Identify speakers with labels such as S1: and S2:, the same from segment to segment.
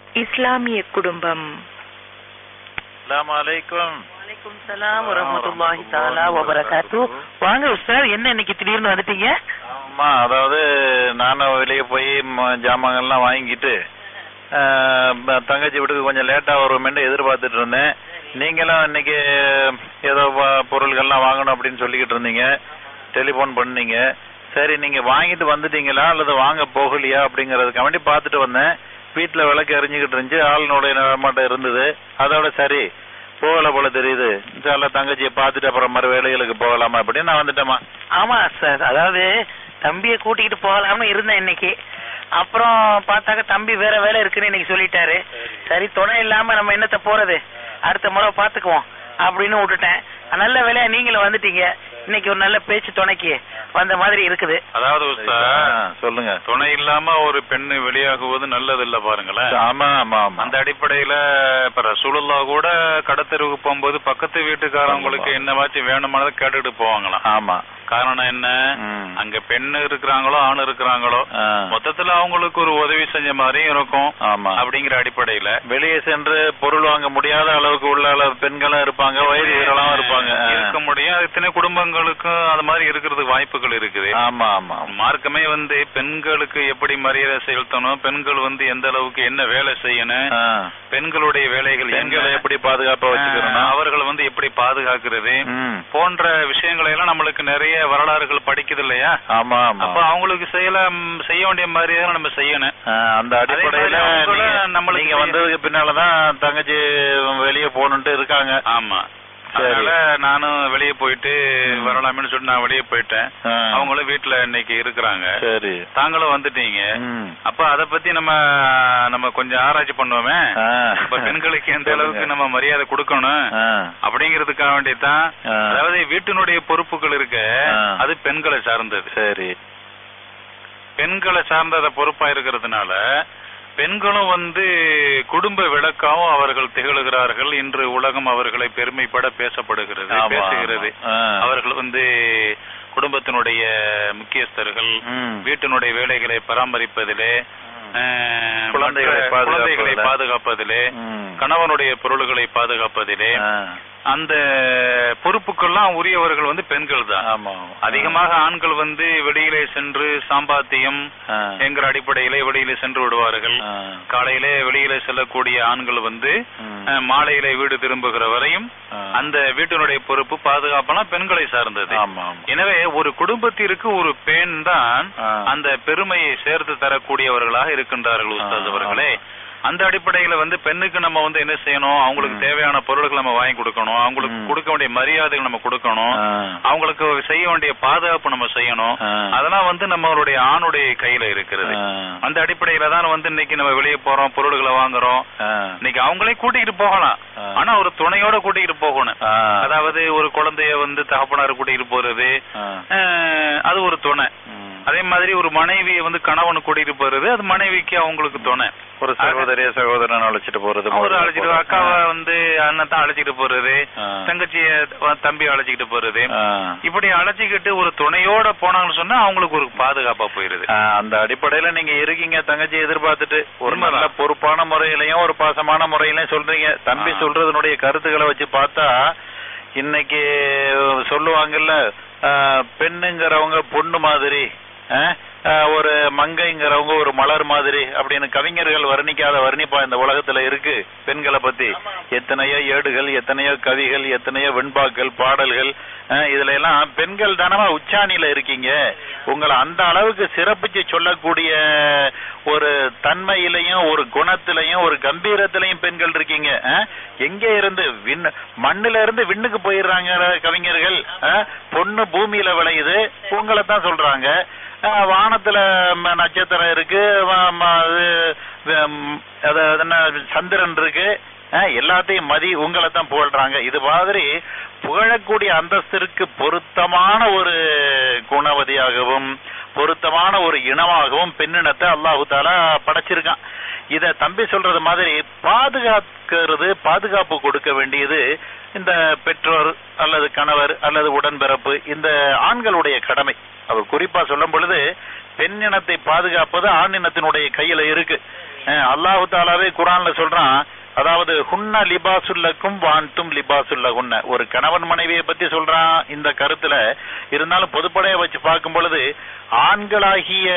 S1: இஸ்லாமிய குடும்பம்
S2: அஸ்ஸலாமு அலைக்கும்
S3: வலைக்கும் சலாம் வரமத்துல்லாஹி தஆலா வபரகாத்து வாங்க உஸ்தாத் என்ன இன்னைக்கு திடீர்னு வந்துட்டீங்க
S2: ஆமா அதாவது நானும் வெளியே போய் ம- ஜாமான்கள்லாம் வாங்கிட்டு ஆஹ், ப- தங்கச்சி வீட்டுக்கு கொஞ்சம் லேட்டா வருமென்று எதிர்பார்த்துட்டு இருந்தேன் நீங்களும் இன்னைக்கு ஏதோ வ- பொருள்கள்லாம் வாங்கணும் அப்படின்னு சொல்லிக்கிட்டு இருந்தீங்க டெலிஃபோன் பண்ணீங்க சரி நீங்க வாங்கிட்டு வந்துட்டீங்களா அல்லது வாங்க போகலையா அப்படிங்கறதுக்கு வேண்டி பார்த்துட்டு வந்தேன் வீட்டுல விளக்கு எரிஞ்சுக்கிட்டு இருந்துச்சு ஆளுனுடைய நடமாட்டம் இருந்தது அதோட சரி போகல போல தெரியுது இன்ஷால்லா தங்கச்சியை பார்த்துட்டு அப்புறம் மறு வேலைகளுக்கு போகலாமா அப்படின்னு நான் வந்துட்டேம்மா
S3: ஆமா சார் அதாவது தம்பியை கூட்டிக்கிட்டு போகலாம்னு இருந்தேன் இன்னைக்கு அப்புறம் பார்த்தாக்க தம்பி வேற வேலை இருக்குன்னு இன்னைக்கு சொல்லிட்டாரு சரி துணை இல்லாம நம்ம என்னத்த போறது அடுத்த முறை பாத்துக்குவோம் அப்படின்னு விட்டுட்டேன் நல்ல வேலையா நீங்களும் வந்துட்டீங்க இன்னைக்கு ஒரு நல்ல பேச்சு துணைக்கு வந்த மாதிரி இருக்குது
S4: அதாவது
S2: ஆ,
S4: உஸ்தாத்,
S2: சொல்லுங்க
S4: துணை இல்லாம ஒரு பெண்ணு வெளியாகுவது நல்லது இல்ல பாருங்களேன்
S2: ஆமா ஆமா ஆமா
S4: அந்த அடிப்படையில இப்ப ரசூலுல்லா கூட கடத்தெருவுக்கு போகும்போது பக்கத்து வீட்டுக்காரவங்களுக்கு என்னவாச்சும் வேணுமானதை கேட்டுட்டு போவாங்களாம்
S2: ஆமா
S4: காரணம் என்ன
S2: ம்.
S4: அங்க பெண் இருக்கிறாங்களோ ஆண் இருக்கிறாங்களோ
S2: ஆ.
S4: மொத்தத்துல அவங்களுக்கு ஒரு உதவி செஞ்ச மாதிரியும் இருக்கும்
S2: ஆமா
S4: அப்படிங்கிற அடிப்படையில
S2: வெளியே சென்று பொருள் வாங்க முடியாத அளவுக்கு உள்ள அளவு பெண்களும் இருப்பாங்க வயது வீரலாம் இருப்பாங்க ஆ.
S4: இருக்க முடியும் இத்தனை குடும்பங்களுக்கும் அது மாதிரி இருக்கிறதுக்கு வாய்ப்புகள் இருக்குது
S2: ஆமா ஆமா
S4: மார்க்கமே வந்து பெண்களுக்கு எப்படி மரியாதை செலுத்தணும் பெண்கள் வந்து எந்த அளவுக்கு என்ன வேலை செய்யணும்
S2: ஆ.
S4: பெண்களுடைய வேலைகள்
S2: பெண்களை
S4: என்ன
S2: எப்படி பாதுகாப்பா வச்சுக்கிறோம்
S4: ஆஹ் அவர்கள் வந்து எப்படி பாதுகாக்கிறது
S2: ம்.
S4: போன்ற விஷயங்களை எல்லாம் நம்மளுக்கு நிறைய வரலாறுகள் படிக்குது இல்லையா
S2: ஆமா ஆமா
S4: அப்ப அவங்களுக்கு செய்யல ம், செய்ய வேண்டிய மரியாதை நம்ம செய்யணும்
S2: ஆ, அந்த அடிப்படையில
S4: அதே மாதிரி அவங்களும்
S2: நீங்க-
S4: நம்மளுக்கு
S2: நீங்க வந்ததுக்கு பின்னாலதான் தங்கச்சி வெளியே போகணுன்ட்டு இருக்காங்க
S4: ஆமா
S2: சரி.
S4: அதனால நானும் வெளியே போயிட்டு
S2: ம்.
S4: வரலாமேன்னு சொல்லிட்டு நான் வெளியே போயிட்டேன்
S2: ஆ.
S4: அவங்களும் வீட்டுல இன்னைக்கு இருக்கிறாங்க
S2: சரி
S4: தாங்களும் வந்துட்டீங்க
S2: ம்.
S4: அப்ப அத பத்தி நம்ம நம்ம கொஞ்சம் ஆராய்ச்சி பண்ணுவோமே
S2: ஆ.
S4: இப்ப பெண்களுக்கு எந்த
S2: சொல்லுங்க.
S4: அளவுக்கு நம்ம மரியாதை கொடுக்கணும்
S2: ஆ.
S4: அப்படிங்கிறதுக்காக வேண்டியதான்
S2: ஆ.
S4: அதாவது வீட்டினுடைய பொறுப்புகள் இருக்க
S2: ஆ.
S4: அது பெண்களை சார்ந்தது
S2: சரி
S4: பெண்களை சார்ந்தத பொறுப்பா இருக்கிறதுனால பெண்களும் வந்து குடும்ப விளக்காவும் அவர்கள் திகழ்கிறார்கள் இன்று உலகம் அவர்களை பெருமைப்பட பேசப்படுகிறது
S2: ஆமா,
S4: பேசுகிறது
S2: ஆமா. ஆ.
S4: அவர்கள் வந்து குடும்பத்தினுடைய முக்கியஸ்தர்கள்
S2: ம்.
S4: வீட்டினுடைய வேலைகளை பராமரிப்பதிலே அஹ்,
S2: குழந்தைகளை
S4: மற்ற குழந்தைகளை
S2: பாதுகாப்பதிலே.
S4: பாதுகாப்பதிலே
S2: ம்.
S4: கணவனுடைய பொருள்களை பாதுகாப்பதிலே
S2: ஆ.
S4: அந்த பொறுப்புக்கெல்லாம் உரியவர்கள் வந்து பெண்கள் தான்
S2: ஆமா
S4: அதிகமாக ஆண்கள் வந்து வெளியிலே சென்று சாம்பாத்தியம்
S2: ஆ.
S4: என்கிற அடிப்படையிலே வெளியிலே சென்று விடுவார்கள்
S2: ஆ.
S4: காலையிலே வெளியிலே செல்லக்கூடிய ஆண்கள் வந்து
S2: ம்.
S4: அஹ், மாலையிலே வீடு திரும்புகிற வரையும்
S2: ஆ.
S4: அந்த வீட்டினுடைய பொறுப்பு பாதுகாப்பெல்லாம் பெண்களை சார்ந்தது
S2: ஆமா ஆமா
S4: எனவே ஒரு குடும்பத்திற்கு ஒரு பெண் தான்
S2: ஆ.
S4: அந்த பெருமையை சேர்த்து தரக்கூடியவர்களாக இருக்கின்றார்கள் உஸ்தாத்
S2: ஆ,
S4: அவர்களே
S2: ஆமா.
S4: அந்த அடிப்படையில வந்து பெண்ணுக்கு நம்ம வந்து என்ன செய்யணும் அவங்களுக்கு
S2: ம்.
S4: தேவையான பொருட்கள் நம்ம வாங்கி கொடுக்கணும் அவங்களுக்கு
S2: ம்.
S4: கொடுக்க வேண்டிய மரியாதைகள் நம்ம கொடுக்கணும்
S2: ஆ.
S4: அவங்களுக்கு செய்ய வேண்டிய பாதுகாப்பு நம்ம செய்யணும்
S2: ஆ.
S4: அதெல்லாம் வந்து நம்மளுடைய ஆணுடைய கையில இருக்கிறது
S2: ஆ.
S4: அந்த அடிப்படையில தான் வந்து இன்னைக்கு நம்ம வெளியே போறோம் பொருள்களை வாங்குறோம்
S2: ஆ.
S4: இன்னைக்கு அவங்களே கூட்டிகிட்டு போகலாம்
S2: ஆ.
S4: ஆனா ஒரு துணையோட கூட்டிகிட்டு போகணும்
S2: ஆ.
S4: அதாவது ஒரு குழந்தைய வந்து தகப்பனார் கூட்டிகிட்டு போறது
S2: ஆ.
S4: அஹ், அது ஒரு துணை
S2: ம்.
S4: அதே மாதிரி ஒரு மனைவியை வந்து கணவனு கூட்டிட்டு போறது அது மனைவிக்கு அவங்களுக்கு துணை
S2: ஒரு சகோதரிய சகோதரன் அழைச்சிட்டு போறது
S4: ஒரு
S2: முதல்ல
S4: அழைச்சிட்டு
S2: போறது.
S4: அக்காவை வந்து அண்ணன் தான் அழைச்சிட்டு போறது
S2: ஆ.
S4: தங்கச்சிய தம்பி அழைச்சிக்கிட்டு போறது
S2: ஆ.
S4: இப்படி அழைச்சிக்கிட்டு ஒரு துணையோட போனாங்கன்னு சொன்னா அவங்களுக்கு ஒரு பாதுகாப்பா போயிருது
S2: ஆ, அந்த அடிப்படையில நீங்க இருக்கீங்க தங்கச்சி எதிர்பார்த்துட்டு ஒரு
S4: உண்மைதான்.
S2: நல்ல பொறுப்பான முறையிலையும் ஒரு பாசமான முறையிலையும் சொல்றீங்க தம்பி
S4: ஆ.
S2: சொல்றதுனுடைய கருத்துக்களை வச்சு பார்த்தா இன்னைக்கு சொல்லுவாங்கல்ல ஆ, பெண்ணுங்கிறவங்க பொண்ணு மாதிரி ஆ, ஆ, ஒரு மங்கைங்கிறவங்க ஒரு மலர் மாதிரி அப்படின்னு கவிஞர்கள் வர்ணிக்காத வர்ணிப்பா இந்த உலகத்துல இருக்கு பெண்களை பத்தி எத்தனையோ ஏடுகள் எத்தனையோ கவிகள் எத்தனையோ வெண்பாக்கள் பாடல்கள் ஆ, இதுல எல்லாம் பெண்கள் தானமா உச்சாணியில இருக்கீங்க உங்களை அந்த அளவுக்கு சிறப்பிச்சு சொல்லக்கூடிய ஒரு தன்மையிலையும் ஒரு குணத்திலையும் ஒரு கம்பீரத்திலையும் பெண்கள் இருக்கீங்க ஆ? எங்க இருந்து விண் மண்ணுல இருந்து விண்ணுக்கு போயிடுறாங்க கவிஞர்கள் ஆ? பொண்ணு பூமியில விளையுது உங்களை தான் சொல்றாங்க ஆ, வானத்துல ம, நட்சத்திரம் இருக்கு வ- ம, இது, ம், அது அது என்ன சந்திரன் இருக்கு ஆ, எல்லாத்தையும் மதி உங்களை தான் புகழ்றாங்க இது மாதிரி புகழக்கூடிய அந்தஸ்திற்கு பொருத்தமான ஒரு குணவதியாகவும் பொருத்தமான ஒரு இனமாகவும் பெண்ணினத்தை அல்லாஹு தாலா படைச்சிருக்கான் இத தம்பி சொல்றது மாதிரி பாதுகாக்கிறது பாதுகாப்பு கொடுக்க வேண்டியது இந்த பெற்றோர் அல்லது கணவர் அல்லது உடன்பிறப்பு இந்த ஆண்களுடைய கடமை அவர் குறிப்பா சொல்லும் பொழுது பெண் இனத்தை பாதுகாப்பது ஆண் இனத்தினுடைய கையில இருக்கு அஹ் அல்லாஹு தாலாவே குரான்ல சொல்றான் அதாவது ஹுன்ன லிபாசுல்லக்கும் வான்தும் லிபாசுல்லகுன்ன ஒரு கணவன் மனைவியை பத்தி சொல்றான் இந்த கருத்துல இருந்தாலும் பொதுப்படையா வச்சு பார்க்கும் பொழுது ஆண்களாகிய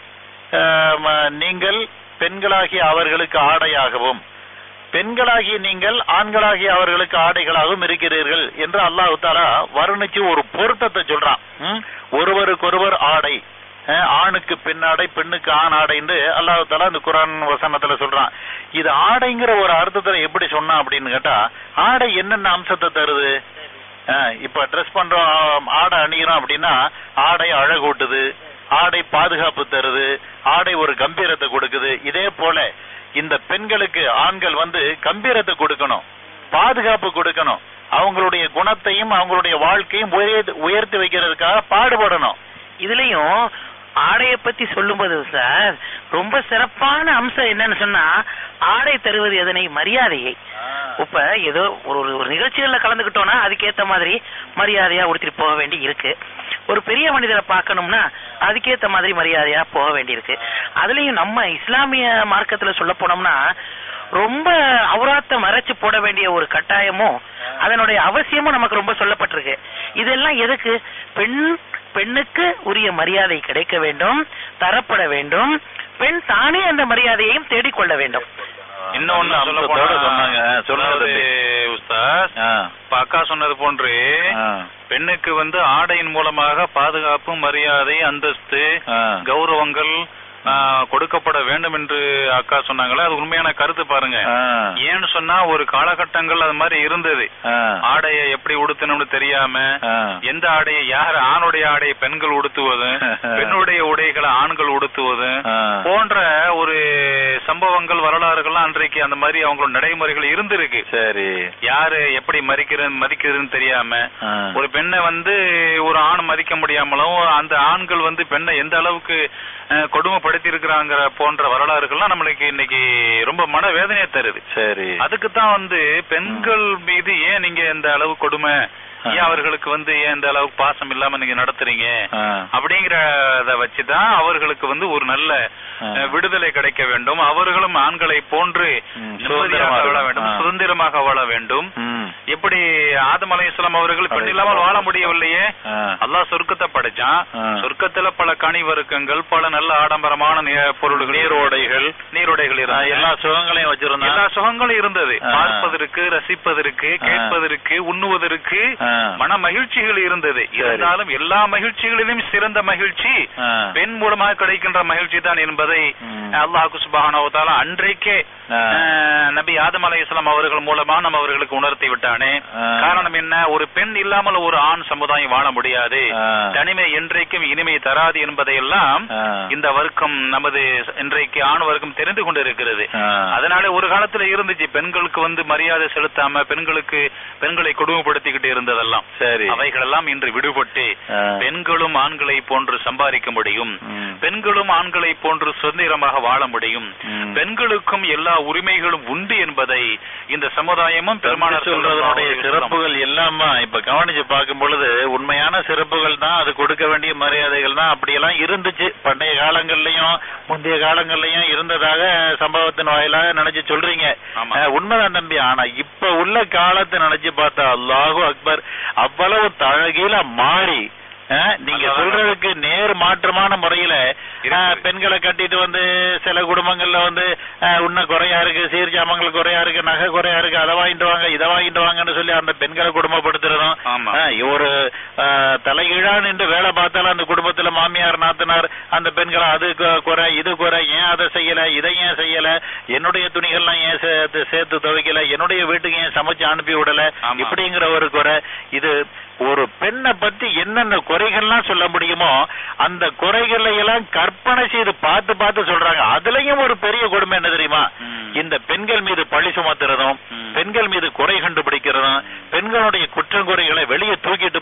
S2: அஹ், ம- நீங்கள் பெண்களாகிய அவர்களுக்கு ஆடையாகவும் பெண்களாகிய நீங்கள் ஆண்களாகிய அவர்களுக்கு ஆடைகளாகவும் இருக்கிறீர்கள் என்று அல்லாஹு தாலா வருணிச்சு ஒரு பொருத்தத்தை சொல்றான் ம்? ஒருவருக்கொருவர் ஆடை அஹ், ஆணுக்கு பெண் ஆடை பெண்ணுக்கு ஆண் ஆடைன்னு அல்லாஹு தாலா இந்த குரான் வசனத்துல சொல்றான் இது ஆடைங்கிற ஒரு அர்த்தத்துல எப்படி சொன்னான் அப்படின்னு கேட்டா ஆடை என்னென்ன அம்சத்தை தருது அஹ், இப்ப ட்ரெஸ் பண்றோம் ஆ- ஆடை அணிகிறோம் அப்படின்னா ஆடை அழகூட்டுது ஆடை பாதுகாப்பு தருது ஆடை ஒரு கம்பீரத்தை கொடுக்குது இதே போல இந்த பெண்களுக்கு ஆண்கள் வந்து கம்பீரத்தை கொடுக்கணும் பாதுகாப்பு கொடுக்கணும் அவங்களுடைய குணத்தையும் அவங்களுடைய வாழ்க்கையும் உயர்த்தி உயர்த்தி வைக்கிறதுக்காக பாடுபடணும்
S3: இதுலயும் ஆடைய பத்தி சொல்லும்போது சார் ரொம்ப சிறப்பான அம்சம் என்னன்னு சொன்னா ஆடை தருவது எதனை மரியாதையை இப்ப ஏதோ ஒரு ஒரு- ஒரு நிகழ்ச்சிகள்ல கலந்துக்கிட்டோம்னா அதுக்கேத்த மாதிரி மரியாதையா உடுத்திட்டு போக வேண்டி இருக்கு ஒரு பெரிய மனிதரை பார்க்கணும்னா அதுக்கேத்த மாதிரி மரியாதையா போக வேண்டி இருக்கு அதுலயும் நம்ம இஸ்லாமிய மார்க்கத்துல சொல்ல போனோம்னா ரொம்ப அவுராத்த மறைச்சு போட வேண்டிய ஒரு கட்டாயமும் அதனுடைய அவசியமும் நமக்கு ரொம்ப சொல்லப்பட்டிருக்கு இதெல்லாம் எதுக்கு பெண் பெண்ணுக்கு உரிய மரியாதை கிடைக்க வேண்டும் தரப்பட வேண்டும் பெண் தானே அந்த மரியாதையையும் தேடிக்கொள்ள வேண்டும்
S4: இன்னொன்னு
S2: நல்ல
S4: சொல்ல
S2: அம்சத்தோட
S4: போனா,
S2: சொன்னாங்க சொல்லுங்க
S4: அதாவது
S2: தம்பி.
S4: உஸ்தாத்
S2: ஆ,
S4: இப்ப அக்கா சொன்னது போன்று
S2: ஆ,
S4: பெண்ணுக்கு வந்து ஆடையின் மூலமாக பாதுகாப்பு மரியாதை அந்தஸ்து
S2: ஆ.
S4: கௌரவங்கள் ஆ, கொடுக்கப்பட வேண்டும் என்று அக்கா சொன்னாங்களே அது உண்மையான கருத்து பாருங்க
S2: ஆ,
S4: ஏன்னு சொன்னா ஒரு காலகட்டங்கள் அது மாதிரி இருந்தது
S2: ஆ,
S4: ஆடையை எப்படி உடுத்தணும்னு தெரியாம
S2: ஆ.
S4: எந்த ஆடையை யார் ஆணுடைய ஆடையை பெண்கள் உடுத்துவது பெண்ணுடைய உடைகளை ஆண்கள் உடுத்துவது
S2: ஆ.
S4: போன்ற ஒரு சம்பவங்கள் வரலாறுகள்லாம் அன்றைக்கு அந்த மாதிரி அவங்களோட நடைமுறைகள் இருந்திருக்கு
S2: சரி
S4: யாரு எப்படி மதிக்கிறது மதிக்கிறதுன்னு தெரியாம
S2: ஆ.
S4: ஒரு பெண்ணை வந்து ஒரு ஆண் மதிக்க முடியாமலும் அந்த ஆண்கள் வந்து பெண்ணை எந்த அளவுக்கு அஹ், கொடுமைப்படுத்தி இருக்கிறாங்கிற போன்ற வரலாறுகள்லாம் நம்மளுக்கு இன்னைக்கு ரொம்ப மன வேதனையை தருது
S2: சரி
S4: அதுக்கு தான் வந்து பெண்கள் மீது ஏன் நீங்க இந்த அளவு கொடுமை ஏன் அவர்களுக்கு வந்து ஏன் இந்த அளவுக்கு பாசம் இல்லாம நீங்க நடத்துறீங்க
S2: ஆ.
S4: அப்படிங்கறத வச்சுதான் அவர்களுக்கு வந்து ஒரு நல்ல
S2: ஆ.
S4: அஹ், விடுதலை கிடைக்க வேண்டும் அவர்களும் ஆண்களை போன்று
S2: ம்,
S4: நிம்மதியாக வாழ
S2: சுதந்திரமாக.
S4: வேண்டும்
S2: ஆ.
S4: சுதந்திரமாக வாழ வேண்டும்
S2: ம்.
S4: எப்படி ஆதம் அலைஹிஸ்ஸலாம் அவர்கள் பெண் இல்லாமல் வாழ முடியவில்லையே
S2: ஆ.
S4: அல்லாஹ் சொர்க்கத்தை படைச்சான்
S2: ஆ.
S4: சொர்க்கத்துல பல கனிவருக்கங்கள் பல நல்ல ஆடம்பரமான நி- பொருள்கள்
S2: நீரோடைகள்
S4: நீரோடைகள்
S2: ஆ,
S4: இருந்தன.
S2: எல்லா சுகங்களையும்
S4: எல்லா
S2: வச்சிருந்தான்
S4: சுகங்களும் இருந்தது
S2: ஆ.
S4: பார்ப்பதற்கு ரசிப்பதற்கு
S2: ஆ.
S4: கேட்பதற்கு உண்ணுவதற்கு
S2: ஆ.
S4: மன மகிழ்ச்சிகள் இருந்தது
S2: சரி.
S4: இருந்தாலும் எல்லா மகிழ்ச்சிகளிலும் சிறந்த மகிழ்ச்சி
S2: ஆ.
S4: பெண் மூலமாக கிடைக்கின்ற மகிழ்ச்சி தான் என்பதை
S2: ம்.
S4: அல்லாஹு சுபஹானஹு வ தஆலா அன்றைக்கே
S2: ஆ.
S4: அஹ், நபி ஆதம் அலைஹிஸ்ஸலாம் அவர்கள் மூலமா நம்ம அவர்களுக்கு உணர்த்தி விட்டானே
S2: ஆ.
S4: காரணம் என்ன ஒரு பெண் இல்லாமல் ஒரு ஆண் சமுதாயம் வாழ முடியாது
S2: ஆ.
S4: தனிமை என்றைக்கும் இனிமை தராது என்பதையெல்லாம்
S2: ஆ.
S4: இந்த வர்க்கம் நமது இன்றைக்கு ஆண் வர்க்கம் தெரிந்து கொண்டிருக்கிறது
S2: ஆ.
S4: அதனால ஒரு காலத்துல இருந்துச்சு பெண்களுக்கு வந்து மரியாதை செலுத்தாம பெண்களுக்கு பெண்களை கொடுமைப்படுத்திக்கிட்டு இருந்ததெல்லாம்
S2: சரி
S4: அவைகளெல்லாம் இன்று விடுபட்டு
S2: ஆ.
S4: பெண்களும் ஆண்களை போன்று சம்பாதிக்க முடியும்
S2: ம்.
S4: பெண்களும் ஆண்களை போன்று சுதந்திரமாக வாழ முடியும்
S2: ம்.
S4: பெண்களுக்கும் எல்லா உரிமைகளும் உண்டு என்பதை இந்த சமுதாயமும் பெருமானார்
S2: சொல்றதனுடைய
S4: ஸல்லல்லாஹு அலைஹி வஸல்லம்
S2: சிறப்புகள் எல்லாமா இப்ப கவனிச்சு பார்க்கும் பொழுது உண்மையான சிறப்புகள் தான் அது கொடுக்க வேண்டிய மரியாதைகள் தான் அப்படியெல்லாம் இருந்துச்சு பண்டைய காலங்கள்லயும் முந்தைய காலங்கள்லயும் இருந்ததாக சம்பவத்தின் வாயிலாக நினைச்சு சொல்றீங்க
S4: ஆமா.
S2: அஹ், உண்மைதான் தம்பி ஆனா இப்ப உள்ள காலத்தை நினைச்சு பார்த்தா அல்லாஹு அக்பர் அவ்வளவு தழகீழ மாறி அஹ், நீங்க
S4: அதான்
S2: சொல்றதுக்கு நேர் மாற்றமான முறையில
S4: இருக்குது.
S2: அஹ், பெண்களை கட்டிட்டு வந்து சில குடும்பங்கள்ல வந்து அஹ், உன்ன குறையா இருக்கு சீர் ஜாமங்கள் குறையா இருக்கு நகை குறையா இருக்கு அதை வாங்கிட்டு வாங்க இதை வாங்கிட்டு வாங்கன்னு சொல்லி அந்த பெண்களை குடும்பப்படுத்துறதும்
S4: ஆமா.
S2: அஹ், ஒரு அஹ், தலைகீழா நின்று வேலை பார்த்தாலும் அந்த குடும்பத்துல மாமியார் நாத்தனார் அந்த பெண்களை அது கு- குறை இது குறை ஏன் அதை செய்யல இதை ஏன் செய்யல என்னுடைய துணிகள்லாம் ஏன் சேர்த்து சேர்த்து துவைக்கல என்னுடைய வீட்டுக்கு ஏன் சமைச்சு அனுப்பி விடல
S4: ஆமா.
S2: இப்படிங்கிற ஒரு குறை இது ஒரு பெண்ணை பத்தி என்னென்ன குறைகள்லாம் சொல்ல முடியுமோ அந்த குறைகளை எல்லாம் கற்பனை செய்து பார்த்து பார்த்து சொல்றாங்க அதுலயும் ஒரு பெரிய கொடுமை என்ன தெரியுமா
S4: ம்.
S2: இந்த பெண்கள் மீது பழி சுமத்துறதும்
S4: ம்.
S2: பெண்கள் மீது குறை கண்டுபிடிக்கிறதும் பெண்களுடைய குற்றம் குறைகளை வெளியே தூக்கிட்டு போய்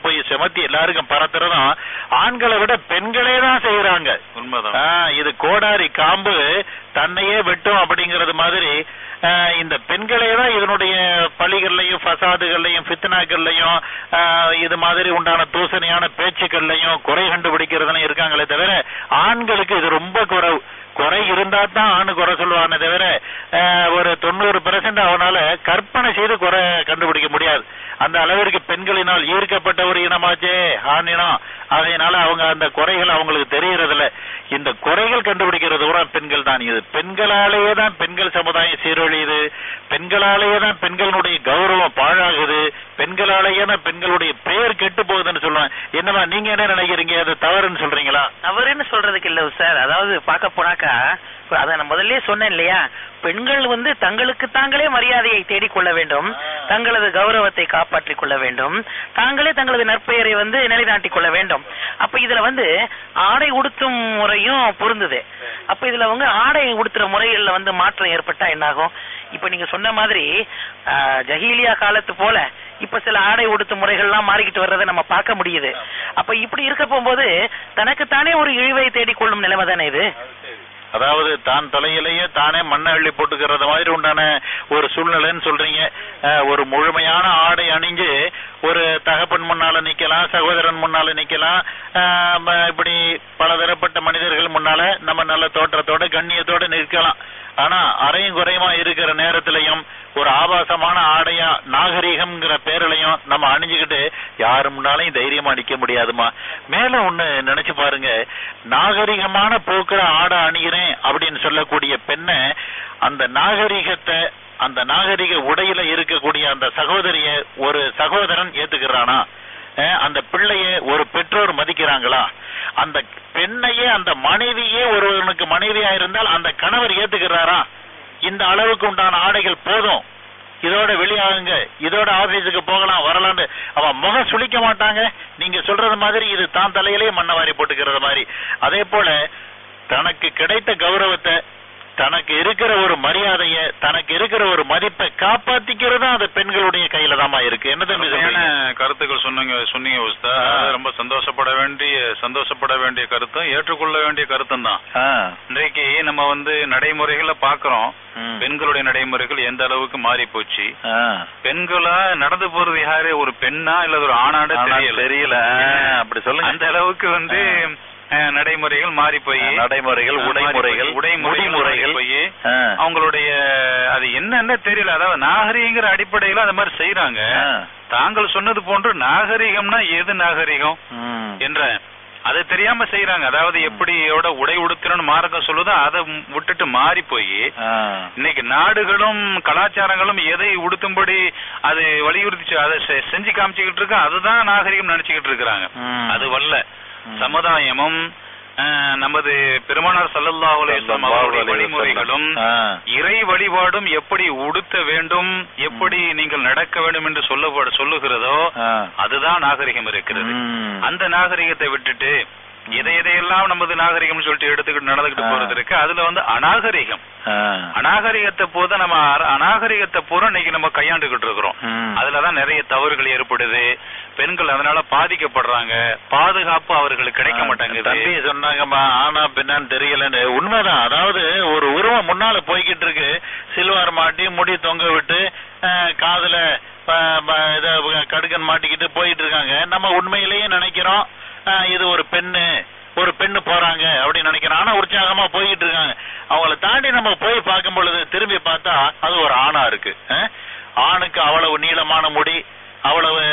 S2: சுமத்தி எல்லாருக்கும் பரத்துறதும் ஆண்களை விட பெண்களே தான் செய்யறாங்க
S4: உண்மைதான்
S2: ஆ, இது கோடாரி காம்பு தன்னையே வெட்டும் அப்படிங்கறது மாதிரி ஆ, இந்த பெண்களே தான் இதனுடைய பழிகள்லையும் ஃபசாதுகள்லையும் ஃபித்னாக்கள்லையும் ஆ, இது மாதிரி உண்டான தூசணியான பேச்சுக்கள்லையும் குறை கண்டுபிடிக்கிறதுலையும் இருக்காங்களே தவிர ஆண்களுக்கு இது ரொம்ப குறைவு குறை இருந்தா தான் ஆணு குறை சொல்லுவானே தவிர ஆ, ஒரு தொண்ணூறு பெர்சன்ட் அவனால கற்பனை செய்து குறை கண்டுபிடிக்க முடியாது அந்த அளவிற்கு பெண்களினால் ஈர்க்கப்பட்ட ஒரு இனமாச்சே ஆண் இனம் அதனால அவங்க அந்த குறைகள் அவங்களுக்கு தெரியறதில்ல இந்த குறைகள் கண்டுபிடிக்கிறது கூட பெண்கள் தான் இது பெண்களாலேயே தான் பெண்கள் சமுதாயம் சீரழியுது பெண்களாலேயே தான் பெண்களுடைய கௌரவம் பாழாகுது பெண்களாலேயே தான் பெண்களுடைய பெயர் கெட்டு போகுதுன்னு சொல்லுவேன் என்னமா நீங்க என்ன நினைக்கிறீங்க அது தவறுன்னு சொல்றீங்களா
S3: தவறுன்னு சொல்றதுக்கு இல்ல சார் அதாவது பார்க்க போனாக்கா இப்ப அதை நான் முதல்லயே சொன்னேன் இல்லையா பெண்கள் வந்து தங்களுக்கு தாங்களே மரியாதையை தேடிக்கொள்ள வேண்டும் தங்களது கௌரவத்தை காப்பாற்றிக் கொள்ள வேண்டும் தாங்களே தங்களது நற்பெயரை வந்து நிலைநாட்டிக் கொள்ள வேண்டும் அப்ப இதுல வந்து ஆடை உடுத்தும் முறையும் பொருந்துது அப்ப இதுல வந்து ஆடை உடுத்துற முறைகள்ல வந்து மாற்றம் ஏற்பட்டா என்னாகும் இப்ப நீங்க சொன்ன மாதிரி ஆஹ், ஜஹீலியா காலத்து போல இப்ப சில ஆடை உடுத்தும் முறைகள்லாம் மாறிக்கிட்டு வர்றதை நம்ம பார்க்க முடியுது அப்ப இப்படி இருக்க போகும்போது தனக்குத்தானே ஒரு இழிவை தேடிக்கொள்ளும் நிலைமை தானே இது
S2: அதாவது தான் தலையிலேயே தானே மண்ணை அள்ளி போட்டுக்கிறது மாதிரி உண்டான ஒரு சூழ்நிலைன்னு சொல்றீங்க அஹ், ஒரு முழுமையான ஆடை அணிஞ்சு ஒரு தகப்பன் முன்னால நிக்கலாம் சகோதரன் முன்னால நிக்கலாம் அஹ், ம- இப்படி பலதரப்பட்ட மனிதர்கள் முன்னால நம்ம நல்ல தோற்றத்தோட கண்ணியத்தோட நிற்கலாம் ஆனா அரையும் குறையுமா இருக்கிற நேரத்திலையும் ஒரு ஆபாசமான ஆடையா நாகரீகம்ங்கிற பேரிலையும் நம்ம அணிஞ்சுக்கிட்டு யாரு முன்னாலையும் தைரியமா நிக்க முடியாதுமா மேல ஒண்ணு நினைச்சு பாருங்க நாகரிகமான போக்குற ஆடை அணிகிறேன் அப்படின்னு சொல்லக்கூடிய பெண்ணை அந்த நாகரிகத்தை அந்த நாகரிக உடையில இருக்கக்கூடிய அந்த சகோதரிய ஒரு சகோதரன் ஏத்துக்கிறானா அஹ் அந்த பிள்ளைய ஒரு பெற்றோர் மதிக்கிறாங்களா அந்த பெண்ணையே அந்த மனைவியே ஒருவனுக்கு மனைவியா இருந்தால் அந்த கணவர் ஏத்துக்கிறாரா இந்த அளவுக்கு உண்டான ஆடைகள் போதும் இதோட வெளியாகுங்க இதோட ஆபீஸுக்கு போகலாம் வரலாம்னு அவன் முகம் சுளிக்க மாட்டாங்க நீங்க சொல்றது மாதிரி இது தான் தலையிலேயே மண்ணை வாரி போட்டுக்கிறது மாதிரி அதே போல தனக்கு கிடைத்த கௌரவத்தை தனக்கு இருக்கிற ஒரு மரியாதைய தனக்கு இருக்கிற ஒரு மதிப்பை காப்பாத்திக்கிறதும் அது பெண்களுடைய கையில தாமா இருக்கு என்ன தம்பி
S4: அருமையான
S2: சொல்றீங்க?
S4: கருத்துக்கள் சொன்னீங்க சொன்னீங்க உஸ்தா
S2: ஆ.
S4: அது ரொம்ப சந்தோஷப்பட வேண்டிய சந்தோஷப்பட வேண்டிய கருத்தும் ஏற்றுக்கொள்ள வேண்டிய கருத்தும் தான்
S2: ஆ.
S4: இன்றைக்கு நம்ம வந்து நடைமுறைகளை பாக்குறோம்
S2: ம்.
S4: பெண்களுடைய நடைமுறைகள் எந்த அளவுக்கு மாறி போச்சு
S2: ஆ.
S4: பெண்களா நடந்து போறது யாரு ஒரு பெண்ணா இல்ல ஒரு ஆணாட
S2: ஆனா
S4: தெரியல
S2: தெரியல ஆ, அப்படி சொல்லுங்க
S4: அந்த அளவுக்கு வந்து அஹ், நடைமுறைகள் மாறி போய்
S2: நடைமுறைகள் உடைமுறைகள்
S4: உடைமுறைகள்
S2: முடிமுறைகள்
S4: போய்
S2: ஆ.
S4: அவங்களுடைய அது என்னன்னு தெரியல அதாவது நாகரீகங்கிற அடிப்படையில அந்த மாதிரி செய்யறாங்க
S2: ஆ.
S4: தாங்கள் சொன்னது போன்று நாகரீகம்னா எது நாகரீகம்
S2: ம்.
S4: என்ற அதை தெரியாம செய்யறாங்க அதாவது எப்படியோட உடை உடுத்தணும்னு மார்க்கம் சொல்லுதோ அதை விட்டுட்டு மாறி போய்
S2: ஆ.
S4: இன்னைக்கு நாடுகளும் கலாச்சாரங்களும் எதை உடுத்தும்படி அது வலியுறுத்தி அதை செ- செஞ்சு காமிச்சுக்கிட்டு இருக்கா அதுதான் நாகரிகம் நினைச்சுக்கிட்டு இருக்கிறாங்க
S2: ம்.
S4: அது வல்ல
S2: ம்.
S4: சமுதாயமும் அஹ், நமது பெருமானார் ஸல்லல்லாஹு அலைஹி வஸல்லம் அவருடைய வழிமுறைகளும்
S2: ஆ.
S4: இறை வழிபாடும் எப்படி உடுத்த வேண்டும் எப்படி நீங்கள் நடக்க வேண்டும் என்று சொல்ல சொல்லுகிறதோ
S2: ஆ.
S4: அதுதான் நாகரிகம் இருக்கிறது
S2: ம்.
S4: அந்த நாகரிகத்தை விட்டுட்டு எதை எதையெல்லாம் நமது நாகரிகம்னு சொல்லிட்டு எடுத்துக்கிட்டு நடந்துகிட்டு
S2: ஆ.
S4: போறது இருக்கு அதுல வந்து அநாகரிகம்
S2: ஆ.
S4: அநாகரிகத்தை போத நம்ம அர- அநாகரிகத்தை பூரா இன்னைக்கு நம்ம கையாண்டுகிட்டு இருக்கிறோம்
S2: ம்.
S4: அதுலதான் நிறைய தவறுகள் ஏற்படுது பெண்கள் அதனால பாதிக்கப்படுறாங்க பாதுகாப்பு அவர்களுக்கு கிடைக்க மாட்டேங்குது
S2: தம்பி சொன்னாங்கம்மா ஆனா பின்னான்னு தெரியலன்னு உண்மைதான் அதாவது ஒரு உருவம் முன்னால போய்கிட்டு இருக்கு சில்வார் மாட்டி முடி தொங்க விட்டு அஹ், காதுல ப- ப- இத கடுக்கன் மாட்டிக்கிட்டு போயிட்டு இருக்காங்க நம்ம உண்மையிலேயே நினைக்கிறோம் அஹ், இது ஒரு பெண்ணு ஒரு பெண்ணு போறாங்க அப்படின்னு நினைக்கிறோம் ஆனா உற்சாகமா போய்கிட்டு இருக்காங்க அவங்கள தாண்டி நம்ம போய் பார்க்கும் பொழுது திரும்பி பார்த்தா அது ஒரு ஆணா இருக்கு அஹ்? ஆணுக்கு அவ்வளவு நீளமான முடி அவ்வளவு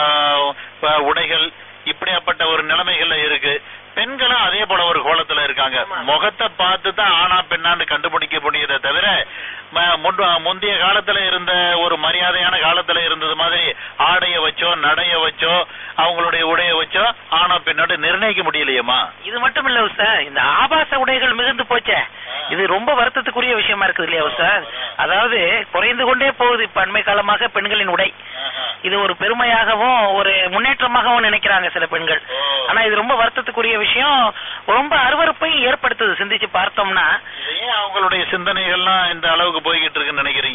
S2: வ- வ- உடைகள் இப்படியாப்பட்ட ஒரு நிலைமைகள்ல இருக்கு பெண்களும் அதே போல ஒரு கோலத்துல இருக்காங்க முகத்தை பார்த்து தான் ஆணா பெண்ணான்னு கண்டுபிடிக்க முடியுதே தவிர ம- முன்- முந்தைய காலத்துல இருந்த ஒரு மரியாதையான காலத்துல இருந்தது மாதிரி ஆடைய வச்சோ நடைய வச்சோ அவங்களுடைய உடைய வச்சோ ஆணா பெண்ணோட நிர்ணயிக்க முடியலையேம்மா
S3: இது மட்டும் இல்ல சார் இந்த ஆபாச உடைகள் மிகுந்து போச்சே இது ரொம்ப வருத்தத்துக்குரிய விஷயமா இருக்குது இல்லையா சார் அதாவது குறைந்து கொண்டே போகுது இப்ப அண்மை காலமாக பெண்களின் உடை இது ஒரு பெருமையாகவும் ஒரு முன்னேற்றமாகவும் நினைக்கிறாங்க சில பெண்கள் ஆனா இது ரொம்ப வருத்தத்துக்குரிய விஷயம் ரொம்ப அருவருப்பையும் ஏற்படுத்துது சிந்திச்சு பார்த்தோம்னா
S2: இது ஏன் அவங்களுடைய சிந்தனைகள்லாம் இந்த அளவுக்கு போய்கிட்டு இருக்குன்னு நினைக்கிறீங்க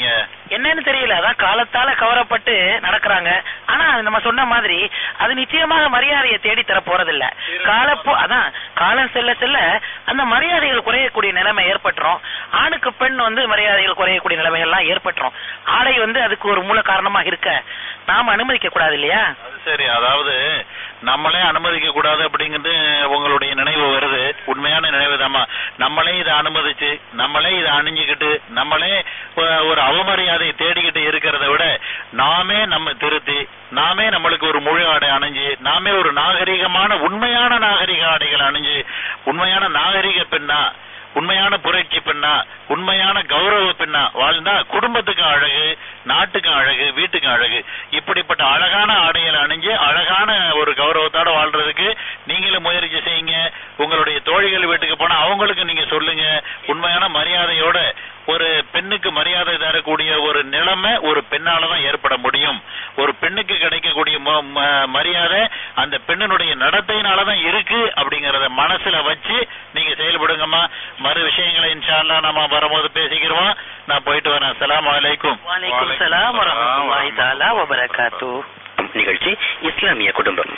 S2: சொல்றீங்க
S3: என்னன்னு தெரியல அதான் காலத்தால கவரப்பட்டு நடக்கிறாங்க ஆனா அது நம்ம சொன்ன மாதிரி அது நிச்சயமாக மரியாதையை தேடி தர போறதில்ல காலப்போ அதான் காலம் செல்ல செல்ல அந்த மரியாதைகள் குறையக்கூடிய நிலைமை ஏற்பட்டுரும் ஆணுக்கு பெண் வந்து மரியாதைகள் குறையக்கூடிய நிலைமைகள்லாம் ஏற்பட்டுரும் ஆடை வந்து அதுக்கு ஒரு மூல காரணமாக இருக்க நாம அனுமதிக்க கூடாது இல்லையா
S2: அது சரி அதாவது நம்மளே அனுமதிக்க கூடாது அப்படிங்கிறது உங்களுடைய நினைவு வருது உண்மையான நினைவு நம்மளே இதை அனுமதிச்சு நம்மளே இதை அணிஞ்சுக்கிட்டு நம்மளே ஒ- ஒரு அவமரியாதையை தேடிக்கிட்டு இருக்கிறத விட நாமே நம்ம திருத்தி நாமே நம்மளுக்கு ஒரு முழு ஆடை அணிஞ்சு நாமே ஒரு நாகரிகமான உண்மையான நாகரிக ஆடைகள் அணிஞ்சு உண்மையான நாகரிக பெண்ணா உண்மையான புரட்சி பெண்ணா உண்மையான கௌரவ பெண்ணா வாழ்ந்தா குடும்பத்துக்கு அழகு நாட்டுக்கு அழகு வீட்டுக்கு அழகு இப்படிப்பட்ட அழகான ஆடைகளை அணிஞ்சு அழகான ஒரு கௌரவத்தோட வாழ்றதுக்கு நீங்களும் முயற்சி செய்யுங்க உங்களுடைய தோழிகள் வீட்டுக்கு போனா அவங்களுக்கு நீங்க சொல்லுங்க உண்மையான மரியாதையோட ஒரு பெண்ணுக்கு மரியாதை தரக்கூடிய ஒரு நிலைமை ஒரு பெண்ணால தான் ஏற்பட முடியும் ஒரு பெண்ணுக்கு கிடைக்கக்கூடிய ம- ம- மரியாதை அந்த பெண்ணினுடைய நடத்தையினால தான் இருக்கு அப்படிங்கறத மனசுல வச்சு நீங்க செயல்படுங்கம்மா மறு விஷயங்களை இன்ஷா அல்லாஹ் நாம வரும்போது பேசிக்கிறோம் நான் போயிட்டு வரேன் அஸ்ஸலாமு அலைக்கும்
S3: வலைக்கும் சலாம் வரஹ்மத்துல்லாஹி தஆலா வபரகாத்து
S1: நிகழ்ச்சி இஸ்லாமிய குடும்பம்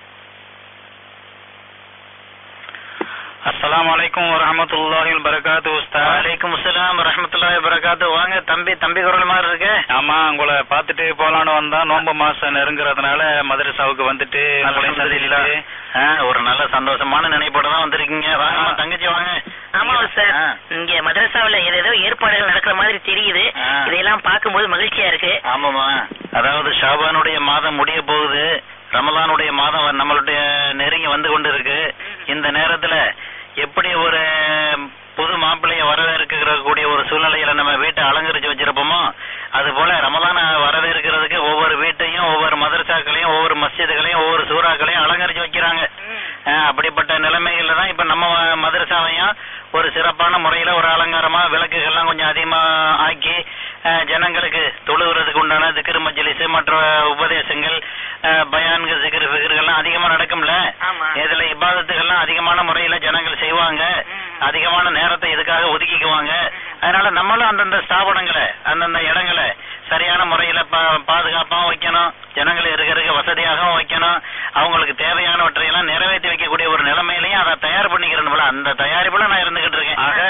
S4: அஸ்ஸலாமு அலைக்கும் வரஹ்மத்துல்லாஹி வபரகாத்து உஸ்தாத்
S3: வலைக்கும் சலாம் வரஹ்மத்துல்லாஹி வபரகாத்து வாங்க தம்பி தம்பி குரல் மாதிரி இருக்கு
S4: ஆமா உங்களை பார்த்துட்டு போலான்னு வந்தா நோன்பு மாசம் நெருங்குறதுனால மதரசாவுக்கு வந்துட்டு உங்களையும் சந்திச்சுட்டு,
S2: ஆ, ஒரு நல்ல சந்தோஷமான நினைப்போட தான் வந்திருக்கீங்க வாங்கம்மா தங்கச்சி வாங்க
S5: ஆமா சார்
S2: ஆ.
S5: இங்க மதரசாவுல ஏதேதோ ஏற்பாடுகள் நடக்கிற மாதிரி தெரியுது
S2: ஆ.
S5: இதையெல்லாம் பார்க்கும்போது மகிழ்ச்சியா இருக்கு
S2: ஆமாமா அதாவது ஷாபானுடைய மாதம் முடிய போகுது ரமலானுடைய மாதம் வ- நம்மளுடைய நெருங்கி வந்து கொண்டு இருக்கு இந்த நேரத்துல எப்படி ஒரு புது மாப்பிள்ளைய வரவேற்கிற கூடிய ஒரு சூழ்நிலையில நம்ம வீட்டை அலங்கரிச்சு வச்சிருப்போமோ அது போல ரமலான வரவேற்கிறதுக்கு ஒவ்வொரு வீட்டையும் ஒவ்வொரு மதரசாக்களையும் ஒவ்வொரு மஸ்ஜிதுகளையும் ஒவ்வொரு சூறாக்களையும் அலங்கரிச்சு வைக்கிறாங்க அஹ் அப்படிப்பட்ட நிலைமைகள்ல தான் இப்ப நம்ம மதரசாவையும் ஒரு சிறப்பான முறையில ஒரு அலங்காரமா விளக்குகள்லாம் கொஞ்சம் அதிகமா ஆக்கி அஹ் ஜனங்களுக்கு தொழுகிறதுக்கு உண்டான திக்ரு மஜ்லிஸ் மற்ற உபதேசங்கள் அஹ் பயான்கள் திக்ரு ஃபிக்ருகள்லாம் அதிகமா நடக்கும்ல
S5: ஆமா.
S2: இதுல இபாதத்துகள்லாம் அதிகமான முறையில ஜனங்கள் செய்வாங்க அதிகமான நேரத்தை இதுக்காக ஒதுக்கிக்குவாங்க அதனால நம்மளும் அந்தந்த ஸ்தாபனங்களை அந்தந்த இடங்களை சரியான முறையில பா- பாதுகாப்பாகவும் வைக்கணும் ஜனங்கள் இருக்கிறதுக்கு வசதியாகவும் வைக்கணும் அவங்களுக்கு தேவையானவற்றையெல்லாம் நிறைவேற்றி வைக்கக்கூடிய ஒரு நிலைமையிலையும் அதை தயார் பண்ணிக்கிறேன் போல அந்த தயாரிப்புல நான் இருந்துகிட்டு இருக்கேன்
S4: ஆக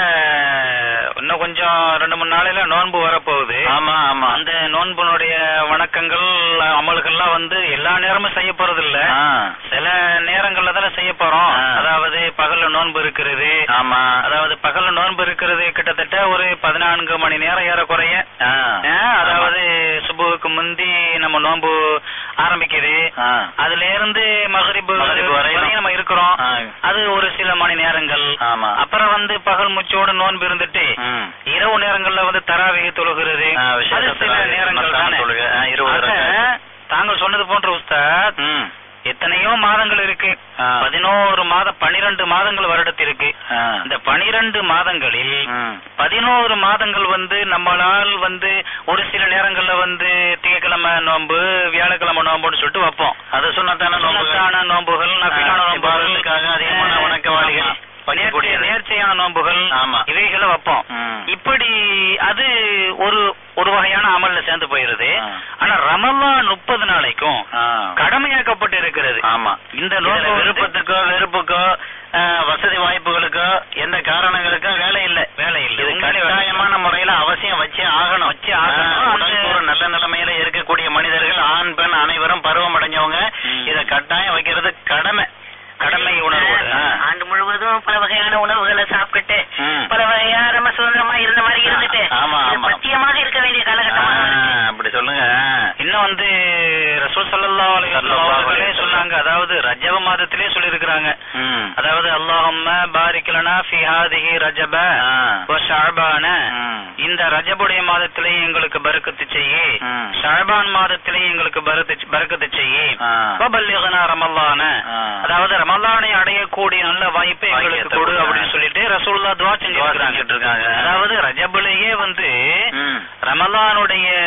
S4: இன்னும் கொஞ்சம் ரெண்டு மூணு நாளையில நோன்பு வரப்போகுது
S2: ஆமா ஆமா
S4: அந்த நோன்புனுடைய வணக்கங்கள் அமல்கள்லாம் வந்து எல்லா நேரமும் செய்ய போறது இல்ல
S2: ஆ.
S4: சில நேரங்கள்ல தானே செய்ய போறோம்
S2: ஆ.
S4: அதாவது பகல்ல நோன்பு இருக்கிறது
S2: ஆமா
S4: அதாவது பகல்ல நோன்பு இருக்கிறது கிட்டத்தட்ட ஒரு பதினான்கு மணி நேரம் ஏறக்குறைய
S2: ஆ.
S4: ஆ, அதாவது சுபுவுக்கு முந்தி நம்ம நோன்பு ஆரம்பிக்குது
S2: ஆ.
S4: அதுல இருந்து மகரிபு
S2: மகரிபு வரையும்.
S4: வரையும் நம்ம இருக்கிறோம்
S2: ஆ.
S4: அது ஒரு சில மணி நேரங்கள்
S2: ஆமா
S4: அப்புறம் வந்து பகல் முச்சோட நோன்பு இருந்துட்டு
S2: ம்.
S4: இரவு நேரங்கள்ல வந்து தராவிக தொழுகிறது
S2: ஆ,
S4: அது
S2: விசேஷ
S4: சில
S2: தராவிக,
S4: நேரங்கள்
S2: மஸ்தான
S4: தானே
S2: தொழுகை, ஆ, இருபது
S4: ஆக,
S2: ரக்காத்.
S4: தாங்கள் சொன்னது போன்ற உஸ்தாத்
S2: ம்.
S4: எத்தனையோ மாதங்கள் இருக்கு
S2: ஆ.
S4: பதினோரு மாதம் பனிரெண்டு மாதங்கள் வருடத்திற்கு
S2: ஆ.
S4: இந்த பனிரெண்டு மாதங்களில்
S2: ம்.
S4: பதினோரு மாதங்கள் வந்து நம்மளால் வந்து ஒரு சில நேரங்கள்ல வந்து திங்கக்கிழமை நோன்பு வியாழக்கிழமை நோன்புன்னு சொல்லிட்டு வைப்போம்
S2: அது சொன்னதான நோன்புகள்.
S4: சுன்னத்தான நோன்புகள் நபிலான
S2: ஆ,
S4: நோன்புகள்
S2: இபாதத்துக்காக அதிகமான
S4: ஆ,
S2: வணக்கவாளிகள்
S4: ஆமா.
S2: பண்ணிக்கூடியது.
S4: நேர்ச்சை- நேர்ச்சையான நோன்புகள்
S2: ஆமா.
S4: இவைகளை வைப்போம்
S2: ம்.
S4: இப்படி அது ஒரு ஒரு வகையான அமல்ல சேர்ந்து போயிருது
S2: ஆ.
S4: ஆனா ரமலான் முப்பது நாளைக்கும்
S2: ஆ.
S4: கடமையாக்கப்பட்டு இருக்கிறது
S2: ஆமா
S4: இந்த
S2: இதுல
S4: நோன்பு வந்து-
S2: விருப்பத்துக்கோ வெறுப்புக்கோ ஆ, வசதி வாய்ப்புகளுக்கோ எந்த காரணங்களுக்கும் வேலை இல்ல
S4: வேலை இல்லை.
S2: இது
S4: உண்மையிலே வேலை
S2: கட்டாயமான முறையில அவசியம் வச்சே ஆகணும்
S4: வச்சே ஆகணும்.
S2: ஆ,
S4: அந்த-
S2: உடலுக்கு ஒரு நல்ல நிலைமையில இருக்கக்கூடிய மனிதர்கள் ஆண் பெண் அனைவரும் பருவம் அடைஞ்சவங்க
S4: ம்.
S2: இத கட்டாயம் வைக்கிறது கடமை
S4: கடமை உணர்வோடு
S2: ஆ.
S5: ஆண்டு முழுவதும் பல வகையான உணவுகளை சாப்பிட்டு
S2: ம்.
S5: பல வகையா நம்ம சுதந்திரமா இருந்த மாதிரி இருந்துட்டு
S2: ஆமா,
S5: இது
S2: ஆமா.
S5: பத்தியமாக இருக்க வேண்டிய
S2: ஆ,
S5: காலகட்டமாக இருக்கு.
S2: அப்படி சொல்லுங்க
S4: இன்னும் வந்து ரசூல் ஸல்லல்லாஹு அலைஹி வஸல்லம்
S2: ஸல்லல்லாஹு அலைஹி
S4: அவர்களே
S2: வஸல்லம்.
S4: சொன்னாங்க அதாவது ரஜப மாதத்திலே சொல்லியிருக்கிறாங்க
S2: ம்.
S4: அதாவது அல்லாஹும்ம பாரிக் லனா ஃபி ஹாதிஹி ரஜப
S2: ஆ.
S4: வ ஷஅபான
S2: ம்.
S4: இந்த ரஜபுடைய மாதத்திலே எங்களுக்கு பரக்கத்து செய்யி
S2: ம்.
S4: ஷஅபான் மாதத்திலே எங்களுக்கு பரக்கத்து பரக்கத்து செய்யி
S2: ஆ.
S4: வபல்லிகனா ரமலான
S2: ஆ.
S4: அதாவது ரமலானை அடையக்கூடிய நல்ல வாய்ப்பை எங்களுக்கு
S2: வாய்ப்பை
S4: கொடு
S2: கொடு.
S4: அப்படின்னு சொல்லிட்டு ரசூலுல்லாஹ் துஆ
S2: துஆ செஞ்சுட்டு
S4: செஞ்சிருக்காங்க
S2: இருக்காங்க.
S4: அதாவது ரஜபுலயே வந்து
S2: ம்.
S4: ரமலானுடைய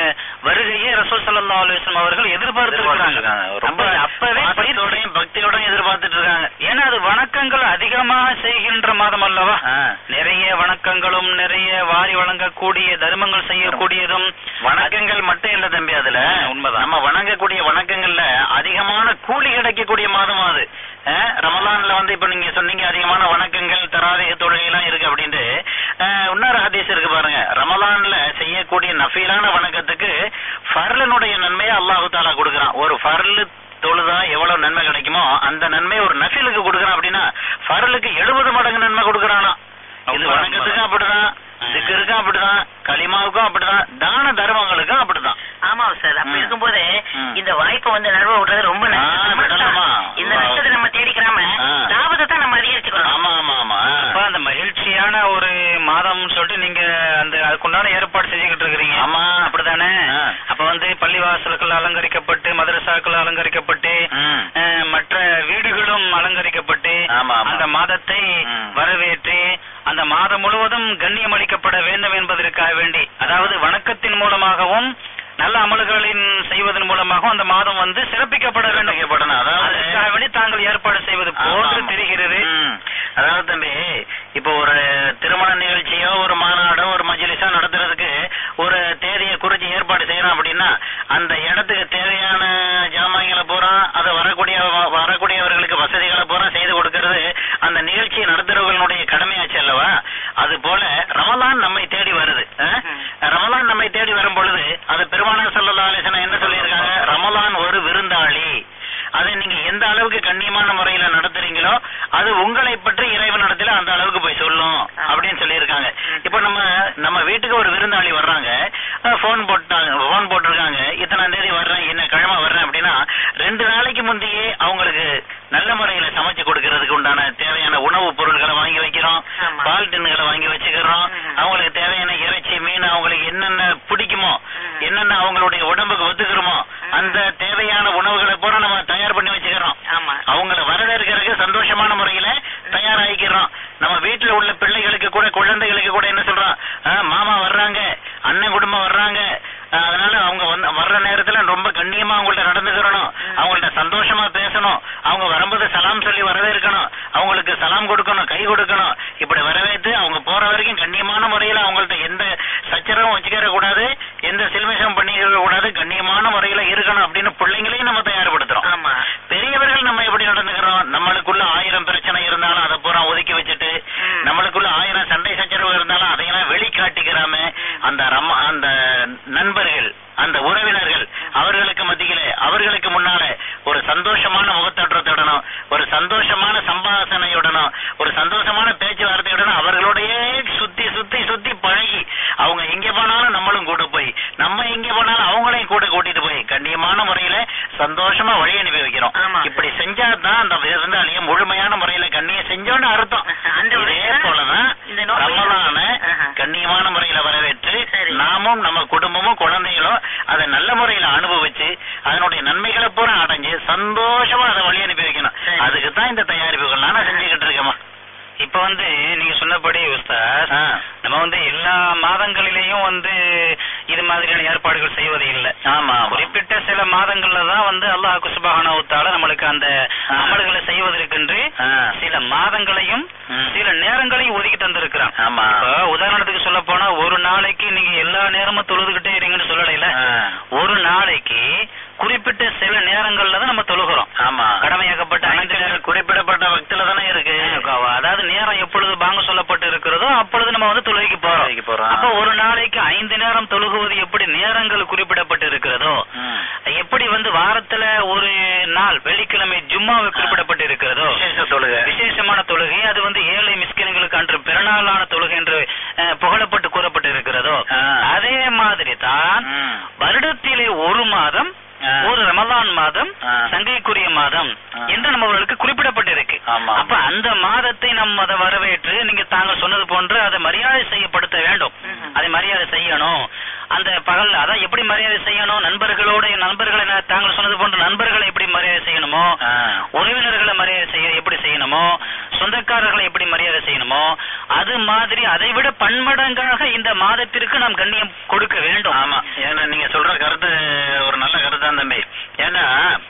S3: வருகையை ரசூல் ஸல்லல்லாஹு அலைஹி வஸல்லம் அவர்கள் எதிர்பார்த்து இருக்காங்க
S2: ரொம்ப
S3: அப்பவே பயிற்சி
S2: பாசத்தோடையும் பக்தியோடையும் எதிர்பார்த்துட்டு இருக்காங்க
S3: ஏன்னா அது வணக்கங்கள் அதிகமா செய்கின்ற மாதம் அல்லவா
S2: ஆ.
S3: நிறைய வணக்கங்களும் நிறைய வாரி வழங்கக்கூடிய தர்மங்கள் செய்யக்கூடியதும்
S2: வணக்கங்கள் மட்டும் இல்ல தம்பி அதுல
S3: ஆ, உண்மைதான்.
S2: நம்ம வணங்கக்கூடிய வணக்கங்கள்ல அதிகமான கூலி கிடைக்கக்கூடிய மாதம் அது அஹ், ரமலான்ல வந்து இப்ப நீங்க சொன்னீங்க அதிகமான வணக்கங்கள் தராவிக தொழுகை எல்லாம் இருக்கு அப்படின்ட்டு அஹ், இன்னொரு ஹதீஸ் இருக்கு பாருங்க ரமலான்ல செய்யக்கூடிய நஃபீலான வணக்கத்துக்கு ஃபர்லினுடைய நன்மையை அல்லாஹு தாலா கொடுக்குறான் ஒரு ஃபர்லு தொழுதா எவ்வளவு நன்மை கிடைக்குமோ அந்த நன்மை ஒரு நஃபிலுக்கு கொடுக்குறான் அப்படின்னா ஃபர்லுக்கு எழுபது மடங்கு நன்மை கொடுக்குறானா இது
S3: ரொம்ப
S2: வணக்கத்துக்கும் அப்படிதான் திக்கருக்கும் அப்படிதான் களிமாவுக்கும் அப்படிதான் தான தர்மங்களுக்கும் அப்படிதான்
S5: ஆமா சார் அப்படி
S2: ம்.
S5: இருக்கும்போது
S2: ம்.
S5: இந்த வாய்ப்பை வந்து நழுவ விடுறது ரொம்ப
S2: ஆ,
S5: நல்லது.
S2: விடலாமா?
S5: இந்த நஷ்டத்தை நம்ம தேடிக்கிறாம
S2: ஆ.
S5: லாபத்தை தான் நம்ம அதிகரிச்சுக்கணும்
S2: ஆமா ஆமா ஆமா
S3: அப்ப அந்த மகிழ்ச்சியான ஒரு மாதம் சொல்லிட்டு நீங்க அந்த அதுக்குண்டான ஏற்பாடு செஞ்சுக்கிட்டு இருக்கிறீங்க
S2: ஆமா
S3: அப்படிதானே
S2: ஆ.
S3: அப்ப வந்து பள்ளிவாசல்கள் அலங்கரிக்கப்பட்டு மதரசாக்கள் அலங்கரிக்கப்பட்டு
S2: ம்.
S3: அஹ், மற்ற வீடுகளும் அலங்கரிக்கப்பட்டு
S2: ஆமா, ஆமா.
S3: அந்த மாதத்தை
S2: ம்.
S3: வரவேற்று அந்த மாதம் முழுவதும் கண்ணியம் அளிக்கப்பட வேண்டும் என்பதற்காக வேண்டி அதாவது வணக்கத்தின் மூலமாகவும் நல்ல அமல்களின் செய்வதன் மூலமாகவும் அந்த மாதம் வந்து சிறப்பிக்கப்பட வேண்டும்
S2: சிறப்பிக்கப்படணும். அதாவது-
S3: அதற்காக வேண்டி தாங்கள் ஏற்பாடு செய்வது போன்று
S2: ஆமா.
S3: தெரிகிறது
S2: ம். அதாவது தம்பி இப்போ ஒரு திருமண நிகழ்ச்சியோ ஒரு மாநாடோ ஒரு மஜ்லிஸோ நடத்துறதுக்கு ஒரு தேதியை குறிச்சு ஏற்பாடு செய்யறோம் அப்படின்னா அந்த இடத்துக்கு தேவையான ஜாமான்களை பூரா அதை வரக்கூடிய வரக்கூடியவர்களுக்கு வசதிகளை பூரா செய்து கொடுக்கிறது அந்த நிகழ்ச்சியை நடத்துறவர்களுடைய கடமையாச்சு அல்லவா அது போல ரமலான் நம்மை தேடி வருது அஹ்? ரமலான் நம்மை தேடி வரும் பொழுது அது பெருமானார் ஸல்லல்லாஹு அலைஹி வஸல்லம் என்ன சொல்லியிருக்காங்க ரமலான் ஒரு விருந்தாளி அதை நீங்க எந்த அளவுக்கு கண்ணியமான முறையில நடத்துறீங்களோ அது உங்களை பற்றி இறைவன் இடத்துல அந்த அளவுக்கு போய் சொல்லும் அப்படின்னு சொல்லியிருக்காங்க இப்போ நம்ம நம்ம வீட்டுக்கு ஒரு விருந்தாளி வர்றாங்க போன் போட்டாங்க போன் போட்டிருக்காங்க இத்தனாம் தேதி வர்றேன் என்ன கிழமை வர்றேன் அப்படின்னா ரெண்டு நாளைக்கு முந்தையே அவங்களுக்கு நல்ல முறையில சமைச்சு கொடுக்கறதுக்கு உண்டான தேவையான உணவுப் பொருட்களை வாங்கி வைக்கிறோம்
S5: ஆமா.
S2: பால் டின்னுகளை வாங்கி வச்சுக்கிறோம்
S5: ம்.
S2: அவங்களுக்கு தேவையான இறைச்சி மீன் அவங்களுக்கு என்னென்ன பிடிக்குமோ என்னென்ன அவங்களுடைய உடம்புக்கு ஒத்துக்கிறோமோ அந்த தேவையான உணவுகளை பூரா நம்ம தயார் பண்ணி வச்சுக்கிறோம்
S5: ஆமா
S2: அவங்கள வரவேற்கிறதுக்கு சந்தோஷமான முறையில தயாராகிக்கிறோம் நம்ம வீட்டுல உள்ள பிள்ளைகளுக்கு கூட குழந்தைகளுக்கு கூட என்ன சொல்றோம் ஆ, மாமா வர்றாங்க அண்ணன் குடும்பம் வர்றாங்க ஆ, அதனால அவங்க வந்து வர்ற நேரத்துல ரொம்ப கண்ணியமா அவங்கள்ட்ட நடந்துக்கிறணும் அவங்கள்ட்ட சந்தோஷமா பேசணும் அவங்க வரும்போது சலாம் சொல்லி வரவேற்கணும் அவங்களுக்கு சலாம் கொடுக்கணும் கை கொடுக்கணும் இப்படி வரவேற்று அவங்க போற வரைக்கும் கண்ணியமான முறையில அவங்கள்ட்ட எந்த சச்சரவும் வச்சுக்கிற கூடாது எந்த சில்மிஷம் பண்ணிக்க கூடாது கண்ணியமான முறையில இருக்கணும் அப்படின்னு பிள்ளைங்களையும் நம்ம தயார்படுத்துறோம்
S5: ஆமா
S2: பெரியவர்கள் நம்ம எப்படி நடந்துக்கிறோம் நம்மளுக்குள்ள ஆயிரம் பிரச்சனை இருந்தாலும் அதை பூரா ஒதுக்கி வச்சுட்டு
S5: ம்.
S2: நம்மளுக்குள்ள ஆயிரம் சண்டை சச்சரவு இருந்தாலும் அதையெல்லாம் வெளிக்காட்டிக்கிறாம அந்த ரம்ம அந்த நண்பர்கள் அந்த உறவினர்கள் அவர்களுக்கு மத்தியில அவர்களுக்கு முன்னால ஒரு சந்தோஷமான முகத்தோற்றத்துடனும் ஒரு சந்தோஷமான சம்பாசனையுடனும் ஒரு சந்தோஷமான பேச்சுவார்த்தையுடனும் அவர்களோடயே சுத்தி சுத்தி சுத்தி பழகி அவங்க எங்க போனாலும் நம்மளும் கூட போய் நம்ம எங்க போனாலும் அவங்களையும் கூட கூட்டிட்டு போய் கண்ணியமான முறையில சந்தோஷமா வழி அனுப்பி வைக்கிறோம்
S5: ஆமா.
S2: இப்படி செஞ்சாதான் அந்த விருந்தாளிய முழுமையான முறையில கண்ணியம் செஞ்சோன்னு அர்த்தம்
S5: அந்த
S2: இதே
S5: விதத்துல
S2: போலதான்
S5: இந்த நோய்
S2: ரமலான
S5: ஆஹா.
S2: கண்ணியமான முறையில வரவேற்று
S5: சரி.
S2: நாமும் நம்ம குடும்பமும் குழந்தைகளும் அதை நல்ல முறையில அனுபவிச்சு அதனுடைய நன்மைகளை பூரா அடைஞ்சு சந்தோஷமா அதை வழி அனுப்பி வைக்கணும்
S5: சரி.
S2: அதுக்கு தான் இந்த தயாரிப்புகள் நான் செஞ்சுக்கிட்டு இருக்கேம்மா
S3: இப்ப வந்து நீங்க சொன்னபடி உஸ்தாத்
S2: ஆ.
S3: நம்ம வந்து எல்லா மாதங்களிலேயும் வந்து இது மாதிரியான ஏற்பாடுகள் செய்வது இல்லை
S2: ஆமா ஆமா.
S3: குறிப்பிட்ட சில மாதங்கள்ல தான் வந்து அல்லாஹ் சுபஹானஹு தஆலா நம்மளுக்கு அந்த
S2: ஆ.
S3: அமல்களை செய்வதற்கென்று
S2: ஆ.
S3: சில மாதங்களையும்
S2: ம்.
S3: சில நேரங்களையும் ஒதுக்கி தந்திருக்கிறான்
S2: ஆமா
S3: இப்ப உதாரணத்துக்கு சொல்ல போனா ஒரு நாளைக்கு நீங்க எல்லா நேரமும் தொழுதுகிட்டே இருங்கன்னு சொல்லலைல
S2: ஆ.
S3: ஒரு நாளைக்கு குறிப்பிட்ட சில நேரங்கள்ல தான் நம்ம தொழுகிறோம்
S2: ஆமா
S3: கடமையாக்கப்பட்ட ஐந்து நேரம்
S2: கணக்கு குறிப்பிடப்பட்ட வக்தில தானே இருக்கு
S3: அதாவது நேரம் எப்பொழுது பாங்க சொல்லப்பட்டு இருக்கிறதோ அப்பொழுது நம்ம வந்து தொழுகைக்கு போறோம்
S2: தொழுகைக்கு போறோம்.
S3: அப்ப ஒரு நாளைக்கு ஐந்து நேரம் தொழுகுவது எப்படி நேரங்கள் குறிப்பிடப்பட்டு இருக்கிறதோ
S2: ம்.
S3: எப்படி வந்து வாரத்துல ஒரு நாள் வெள்ளிக்கிழமை ஜும்மா குறிப்பிடப்பட்டு இருக்கிறதோ
S2: விசேஷ தொழுகை
S3: விசேஷமான தொழுகை அது வந்து ஏழை மிஸ்கின்களுக்கு அன்று பிறநாளான தொழுகை என்று அஹ், புகழப்பட்டு கூறப்பட்டு இருக்கிறதோ
S2: ஆ.
S3: அதே மாதிரி தான்
S2: ம்.
S3: வருடத்திலே ஒரு மாதம்
S2: ஆ.
S3: ஒரு ரமலான் மாதம்
S2: ஆ.
S3: சங்கைக்குரிய மாதம்
S2: ஆ.
S3: என்று நம்மளுக்கு குறிப்பிடப்பட்டிருக்கு
S2: ஆமா.
S3: அப்ப அந்த மாதத்தை நம்ம அதை வரவேற்று நீங்க தாங்கள் சொன்னது போன்று அதை மரியாதை செய்யப்படுத்த வேண்டும்
S5: ம்ஹும்.
S3: அதை மரியாதை செய்யணும் அந்த பகல் அதான் எப்படி மரியாதை செய்யணும் நண்பர்களோட நண்பர்களை நான் தாங்கள் சொன்னது போன்ற நண்பர்களை எப்படி மரியாதை செய்யணுமோ
S2: ஆ.
S3: உறவினர்களை மரியாதை செய்ய எப்படி செய்யணுமோ
S6: சொந்தக்காரர்களை எப்படி மரியாதை செய்யணுமோ அது மாதிரி அதை விட பன்மடங்காக இந்த மாதத்திற்கு நாம் கண்ணியம் கொடுக்க வேண்டும்
S2: ஆமா ஏன்னா நீங்க சொல்ற கருத்து ஒரு நல்ல கருத்து தான் தம்பி ஏன்னா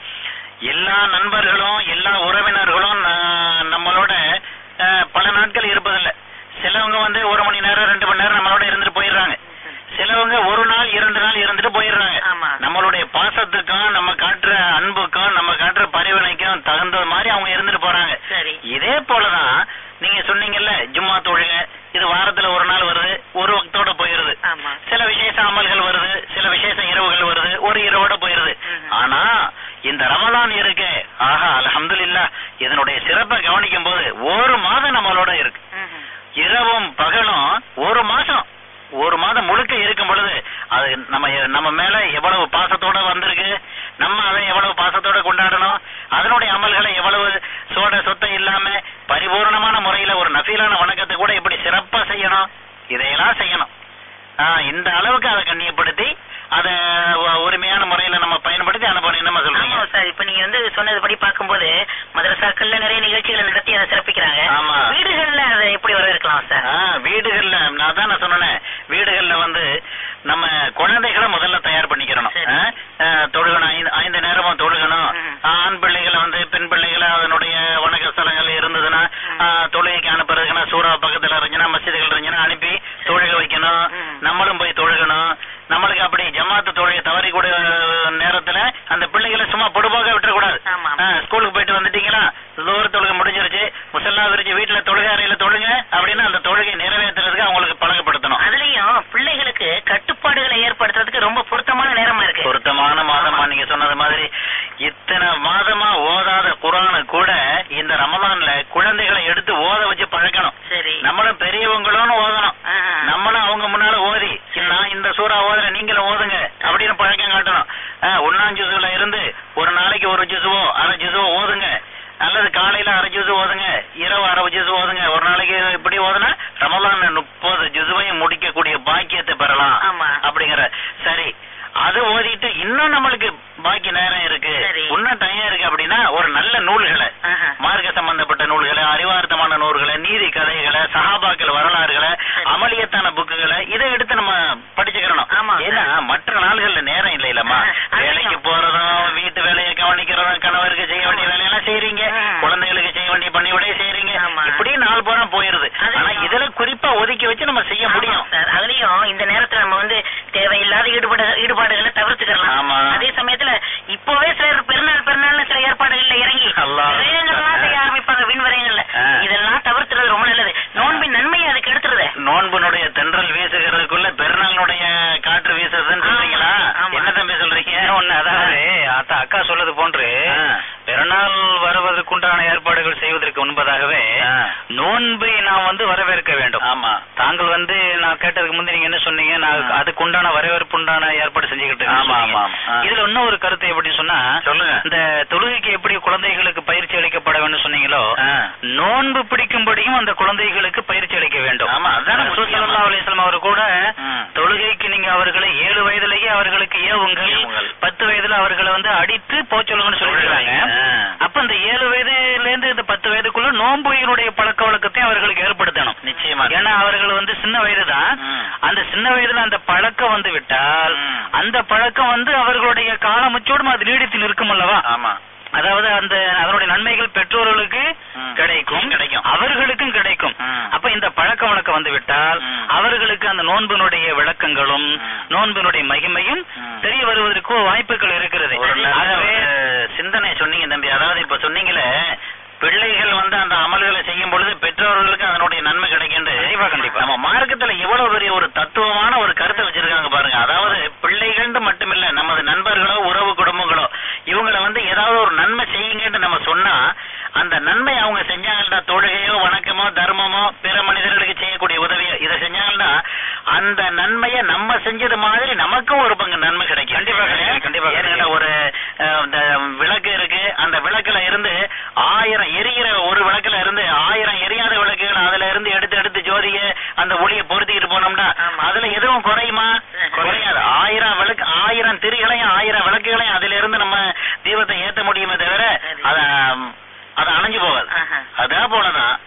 S2: எல்லா நண்பர்களும் எல்லா உறவினர்களும் ந- நம்மளோட அஹ், பல நாட்கள் இருப்பதில்லை சிலவங்க வந்து ஒரு மணி நேரம் ரெண்டு மணி நேரம் நம்மளோட இருந்துட்டு போயிடுறாங்க சிலவங்க ஒரு நாள் இரண்டு நாள் இருந்துட்டு போயிடுறாங்க
S5: ஆமா.
S2: நம்மளுடைய பாசத்துக்கும் நம்ம காட்டுற அன்புக்கும் நம்ம காட்டுற பரிவினைக்கும் தகுந்த மாதிரி அவங்க இருந்துட்டு போறாங்க
S5: சரி
S2: இதே போலதான் நீங்க சொன்னீங்கல்ல ஜும்மா தொழுகை இது வாரத்துல ஒரு நாள் வருது ஒரு வக்தோட போயிருது
S5: ஆமா
S2: சில விசேஷ அமல்கள் வருது சில விசேஷ இரவுகள் வருது ஒரு இரவோட போயிருது
S5: ம்ஹும்.
S2: ஆனா இந்த ரமலான் இருக்கு ஆஹா அல்ஹம்துலில்லாஹ் இதனுடைய சிறப்பை கவனிக்கும் போது ஒரு மாதம் நம்மளோட இருக்கு
S5: ம்ஹும்.
S2: இரவும் பகலும் ஒரு மாசம் ஒரு மாதம் முழுக்க இருக்கும் பொழுது அது நம்ம நம்ம மேல எவ்வளவு பாசத்தோட வந்திருக்கு நம்ம அதை எவ்வளவு பாசத்தோட கொண்டாடணும் அதனுடைய அமல்களை எவ்வளவு சோட சொத்தம் இல்லாம பரிபூர்ணமான முறையில ஒரு நஃபீலான வணக்கத்தை கூட எப்படி சிறப்பா செய்யணும் இதையெல்லாம் செய்யணும் ஆஹ் இந்த அளவுக்கு அதை கண்ணியப்படுத்தி அதை ஒ- உரிமையான முறையில நம்ம பயன்படுத்தி அனுப்பணும் என்னமா சொல்றீங்க
S5: ஆமா சார் இப்ப நீங்க வந்து சொன்னதுபடி பார்க்கும்போது மதரசாக்கள்ல நிறைய நிகழ்ச்சிகளை நடத்தி அதை சிறப்பிக்கிறாங்க
S2: ஆமா.
S5: வீடுகள்ல அதை எப்படி வரவேற்கலாம் சார்
S2: ஆ, வீடுகள்ல நான் தான் நான் சொன்னேன் வீடுகள்ல வந்து நம்ம குழந்தைகளை முதல்ல தயார் பண்ணிக்கிறணும்
S5: சரி.
S2: ஆ, ஆ, தொழுகணும் ஐந்து ஐந்து நேரமும் தொழுகணும்
S5: ம்.
S2: ஆண் பிள்ளைகளை வந்து பெண் பிள்ளைகளை அதனுடைய வணக்க ஸ்தலங்கள் இருந்ததுன்னா
S5: ம்.
S2: ஆ, தொழுகைக்கு அனுப்புறதுக்குன்னா சூறா பக்கத்துல இருந்துச்சுன்னா மசிதிகள் இருந்துச்சுன்னா அனுப்பி தொழுக வைக்கணும்
S5: ம்.
S2: நம்மளும் போய் தொழுகணும் நம்மளுக்கு அப்படி ஜமாத்து தொழுகை தவறி கூட நேரத்துல அந்த பிள்ளைகளை சும்மா பொடுபோக விட்டுறக்கூடாது
S5: ஆமா.
S2: ஆ, ஸ்கூலுக்கு போயிட்டு வந்துட்டீங்களா தூர தொழுகை முடிஞ்சிருச்சு முசல்லா விரிச்சு வீட்டுல தொழுகை அறையில தொழுங்க அப்படின்னு அந்த தொழுகை நிறைவேற்றுறதுக்கு அவங்களுக்கு பழக்கப்படுத்தணும்
S5: அதுலயும் பிள்ளைகளுக்கு கட்டுப்பாடுகளை ஏற்படுத்துறதுக்கு ரொம்ப பொருத்தமான நேரமா இருக்கு
S2: பொருத்தமான மாதமா நீங்க சொன்னது மாதிரி இத்தனை மாதமா ஓதாத குரானு கூட இந்த ரமலான்ல குழந்தைகளை எடுத்து ஓத வச்சு பழக்கணும்
S5: சரி
S2: நம்மளும் பெரியவங்களும் ஓதணும்
S5: ஆ.
S2: நம்மளும் அவங்க முன்னால ஓதி நான் இந்த சூறா ஓதுறேன் நீங்களும் ஓதுங்க அப்படின்னு பழக்கம் காட்டணும் ஆ, ஒண்ணாம் ஜுசுல இருந்து ஒரு நாளைக்கு ஒரு ஜுசுவோ அரை ஜுசுவோ ஓதுங்க அல்லது காலையில அரை ஜுசு ஓதுங்க இரவு அரை ஜுசு ஓதுங்க ஒரு நாளைக்கு இப்படி ஓதுனா ரமலான் முப்பது ஜுசுவையும் முடிக்கக்கூடிய பாக்கியத்தை பெறலாம்
S5: ஆமா.
S2: அப்படிங்கிற சரி அது ஓதிட்டு இன்னும் நம்மளுக்கு பாக்கி நேரம் இருக்கு
S5: சரி.
S2: இன்னும் டைம் இருக்கு அப்படின்னா ஒரு நல்ல நூல்களை
S5: ஆஹா.
S2: மார்க்க சம்பந்தப்பட்ட நூல்களை அறிவார்த்தமான நூல்களை நீதி கதைகளை சஹாபாக்கள் வரலாறுகளை
S5: சரி.
S2: அமளியத்தான புக்குகளை இதை எடுத்து நம்ம படிச்சுக்கிறணும்
S5: ஆமா.
S2: ஏன்னா மற்ற நாள்கள்ல நேரம் இல்லை இல்லம்மா
S5: ஆ, அது
S2: வேலைக்கு
S5: தான்.
S2: போறதும் வீட்டு வேலையை கவனிக்கிறதும் கணவருக்கு செய்ய வேண்டிய வேலையெல்லாம் செய்றீங்க
S5: ஆ.
S2: குழந்தைகளுக்கு செய்ய வேண்டிய பணிவிடைய செய்றீங்க
S5: ஆமா.
S2: இப்படி நாள் பூரா போயிருது
S5: அது
S2: ஆனா
S5: தான்.
S2: இதுல குறிப்பா ஒதுக்கி வச்சு நம்ம செய்ய
S5: ஆமா
S2: முடியும்
S5: சார் அதுலயும் இந்த நேரத்துல நம்ம வந்து தேவையில்லாத ஈடுபாடு ஈடுபாடுகளை தவிர்த்துக்கலாம்
S2: ஆமா.
S5: அதே சமயத்துல இப்பவே சிலர் பெருநாள் பெருநாள்னு சில ஏற்பாடுகள்ல இறங்கி
S2: அல்லாஹ்.
S5: விரயங்கள்லாம் செய்ய ஆரம்பிப்பாங்க வீண் விரயங்கள்ல
S2: ஆ.
S5: இதெல்லாம் தவிர்த்துறது ரொம்ப நல்லது நோன்பின் நன்மையை அதுக்கு எடுத்துருது
S2: நோன்புனுடைய தென்றல் வீசுகிறதுக்குள்ள பெருநாளுடைய காற்று வீசுறதுன்னு சொல்றீங்களா
S5: ஆமா.
S2: என்ன தம்பி சொல்றீங்க
S6: ஒண்ணு அதாவது அத்தா அக்கா சொல்றது போன்று
S2: ஆ.
S6: பிறநாள் வருவதற்குண்டான ஏற்பாடுகள் செய்வதற்கு முன்பதாகவே
S2: ஆ.
S6: நோன்பை நாம் வந்து வரவேற்க வேண்டும்
S2: ஆமா
S6: தாங்கள் வந்து நான் கேட்டதுக்கு முந்தி நீங்க என்ன சொன்னீங்க நான்
S2: ஆ.
S6: அதுக்குண்டான வரவேற்புண்டான ஏற்பாடு செஞ்சுக்கிட்டு இருக்கேன்னு
S2: ஆமா,
S6: சொன்னீங்க.
S2: ஆமா, ஆமா. ஆ.
S6: இதுல இன்னும் ஒரு கருத்து எப்படின்னு சொன்னா
S2: சொல்லுங்க
S6: இந்த தொழுகைக்கு எப்படி குழந்தைகளுக்கு பயிற்சி அளிக்கப்பட வேண்டும் சொன்னீங்களோ
S2: ஆ.
S6: நோன்பு பிடிக்கும்படியும் அந்த குழந்தைகளுக்கு பயிற்சி அளிக்க வேண்டும்
S2: ஆமா, அதானே
S6: ரசூல்
S2: முக்கியம்.
S6: ஸல்லல்லாஹு அலைஹி வஸல்லம் அவர் கூட
S2: ம்.
S6: தொழுகைக்கு நீங்க அவர்களை ஏழு வயதிலேயே அவர்களுக்கு ஏவுங்கள்
S2: ஏவுங்கள்.
S6: பத்து வயதுல அவர்களை வந்து அடித்து போச் சொல்லுங்கன்னு சொல்லிருக்காங்க
S2: ஆ.
S6: அப்ப இந்த ஏழு வயதுல இருந்து இந்த பத்து வயதுக்குள்ள நோன்புயினுடைய பழக்க வழக்கத்தை அவர்களுக்கு ஏற்படுத்தணும்
S2: நிச்சயமா
S6: ஏன்னா அவர்கள் வந்து சின்ன வயதுதான்
S2: ம்.
S6: அந்த சின்ன வயதுல அந்த பழக்கம் வந்து விட்டால்
S2: ம்.
S6: அந்த பழக்கம் வந்து அவர்களுடைய காலமுச்சோடும் அது நீடித்து நிற்கும் அல்லவா
S2: ஆமா
S6: அதாவது அந்த அதனுடைய நன்மைகள் பெற்றோர்களுக்கு
S2: ம்.
S6: கிடைக்கும்
S2: கிடைக்கும்.
S6: அவர்களுக்கும் கிடைக்கும்
S2: ம்.
S6: அப்ப இந்த பழக்க வழக்கம் வந்து விட்டால்
S2: ம்.
S6: அவர்களுக்கு அந்த நோன்பினுடைய விளக்கங்களும்
S2: ம்.
S6: நோன்பினுடைய மகிமையும்
S2: ம்.
S6: தெரிய வருவதற்கு வாய்ப்புகள் இருக்கிறது
S2: ஒரு நல்ல
S6: ஆகவே
S2: ஒரு சிந்தனை சொன்னீங்க தம்பி அதாவது இப்ப சொன்னீங்களே பிள்ளைகள் வந்து அந்த அமல்களை செய்யும் பொழுது பெற்றோர்களுக்கு அதனுடைய நன்மை கிடைக்கின்ற
S6: கண்டிப்பா, கண்டிப்பா.
S2: நம்ம மார்க்கத்துல எவ்வளவு பெரிய ஒரு தத்துவமான ஒரு கருத்தை வச்சிருக்காங்க பாருங்க அதாவது பிள்ளைகள்னு மட்டுமில்ல நமது நண்பர்களோ உறவு குடும்பங்களோ இவங்கள வந்து ஏதாவது ஒரு நன்மை செய்யுங்கன்னு நம்ம சொன்னா அந்த நன்மை அவங்க செஞ்சாங்கன்னா தொழுகையோ வணக்கமோ தர்மமோ பிற மனிதர்களுக்கு செய்யக்கூடிய உதவியோ இதை செஞ்சாங்கன்னா அந்த நன்மையை நம்ம செஞ்சது மாதிரி நமக்கும் ஒரு பங்கு நன்மை கிடைக்கும்
S6: கண்டிப்பா கிடைக்கும், கண்டிப்பா கிடைக்கும்.
S2: ஏன்னா ஒரு அஹ், இந்த விளக்கு இருக்கு அந்த விளக்குல இருந்து ஆயிரம் எரிகிற ஒரு விளக்குல இருந்து ஆயிரம் எரியாத விளக்குகள் அதுல இருந்து எடுத்து எடுத்து ஜோதிய அந்த ஒளியை பொருத்திக்கிட்டு போனோம்னா
S5: ஆமா.
S2: அதுல எதுவும் குறையுமா குறையாது ஆயிரம் விளக்கு ஆயிரம் திரிகளையும் ஆயிரம் விளக்குகளையும் அதுல இருந்து நம்ம தீபத்தை ஏத்த முடியுமே தவிர
S5: சரி.
S2: அத அது அணைஞ்சு போகாது
S5: ஆஹா.
S2: அதே போலதான்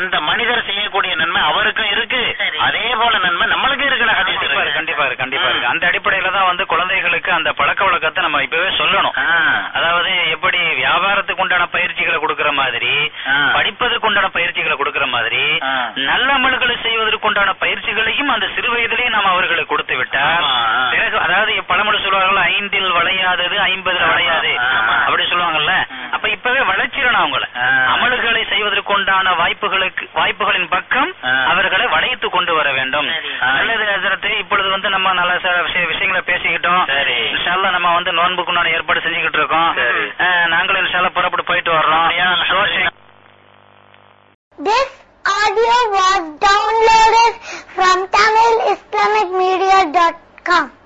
S3: அந்த மனிதர் செய்யக்கூடிய நன்மை அவருக்கும் இருக்கு
S5: சரி.
S3: அதே போல நன்மை நம்மளுக்கும் இருக்கிற ஹதீஸ்
S6: கண்டிப்பா இருக்கு
S3: இருக்கு
S6: கண்டிப்பா இருக்கு கண்டிப்பா இருக்கு அந்த அடிப்படையில தான் வந்து குழந்தைகளுக்கு அந்த பழக்க வழக்கத்தை நம்ம இப்பவே சொல்லணும்
S3: ஆ.
S6: அதாவது எப்படி வியாபாரத்துக்கு உண்டான பயிற்சிகளை கொடுக்கிற மாதிரி
S3: ஆ.
S6: படிப்பதற்கு உண்டான பயிற்சிகளை கொடுக்கிற மாதிரி
S3: ஆ.
S6: நல்ல அமல்களை செய்வதற்கு உண்டான பயிற்சிகளையும் அந்த சிறு வயதிலேயே நாம் அவர்களுக்கு கொடுத்து விட்டால்
S3: ஆமா.
S6: பிறகு அதாவது பழமொழி சொல்லுவாங்கல்ல ஐந்தில் வளையாதது ஐம்பதுல
S3: ஆமா,
S6: வளையாது
S3: ஆமா.
S6: அப்படி சொல்லுவாங்கல்ல
S3: ம்.
S6: அப்ப இப்பவே வளைச்சிடணும் அவங்கள
S3: ஆ.
S6: அமல்களை செய்வதற்கு உண்டான வாய்ப்புகளுக்கு வாய்ப்புகளின் பக்கம்
S3: ஆ.
S6: அவர்களை வளைத்து கொண்டு வர வேண்டும்
S5: சரி.
S3: ஆ.
S6: நல்லது ஹசரத் இப்பொழுது வந்து நம்ம நல்ல சில விஷய- விஷயங்களை பேசிக்கிட்டோம்
S3: சரி.
S6: இன்ஷால்லா நம்ம வந்து நோன்புக்கு உண்டான ஏற்பாடு செஞ்சுக்கிட்டு இருக்கோம்
S3: சரி.
S6: அஹ், நாங்களும் இன்ஷால்லா புறப்பட்டு போயிட்டு வர்றோம்
S3: அப்படியா?
S6: Dosa
S7: This audio was downloaded from TamilIslamicMedia.com.